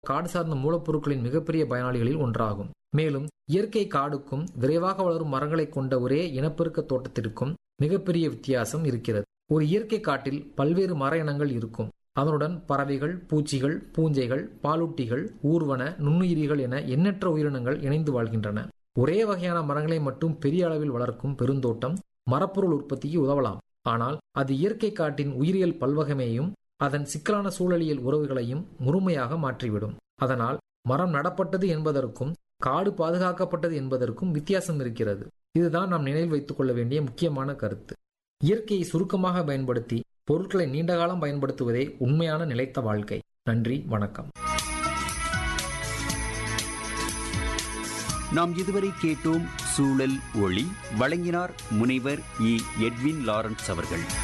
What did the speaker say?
காடு சார்ந்த மூலப்பொருட்களின் மிகப்பெரிய பயனாளிகளில் ஒன்றாகும் மேலும் இயற்கை காடுக்கும் விரைவாக வளரும் மரங்களை கொண்ட ஒரே இனப்பெருக்க தோட்டத்திற்கும் மிகப்பெரிய வித்தியாசம் இருக்கிறது ஒரு இயற்கை காட்டில் பல்வேறு மர இனங்கள் இருக்கும் அதனுடன் பறவைகள் பூச்சிகள் பூஞ்சைகள் பாலூட்டிகள் ஊர்வன நுண்ணுயிரிகள் என எண்ணற்ற உயிரினங்கள் இணைந்து வாழ்கின்றன ஒரே வகையான மரங்களை மட்டும் பெரிய அளவில் வளர்க்கும் பெருந்தோட்டம் மரப்பொருள் உற்பத்திக்கு உதவலாம் ஆனால் அது இயற்கை காட்டின் உயிரியல் பல்வகமையையும் அதன் சிக்கலான சூழலியல் உறவுகளையும் முழுமையாக மாற்றிவிடும் அதனால் மரம் நடப்பட்டது என்பதற்கும் காடு பாதுகாக்கப்பட்டது என்பதற்கும் வித்தியாசம் இருக்கிறது இதுதான் நாம் நினைவில் வைத்துக் கொள்ள வேண்டிய முக்கியமான கருத்து இயற்கையை சுருக்கமாக பயன்படுத்தி பொருட்களை நீண்டகாலம் பயன்படுத்துவதே உண்மையான நிலைத்த வாழ்க்கை நன்றி வணக்கம் நாம் இதுவரை கேட்டோம் சூழல் ஒளி வழங்கினார் முனைவர் இ எட்வின் லாரன்ஸ் அவர்கள்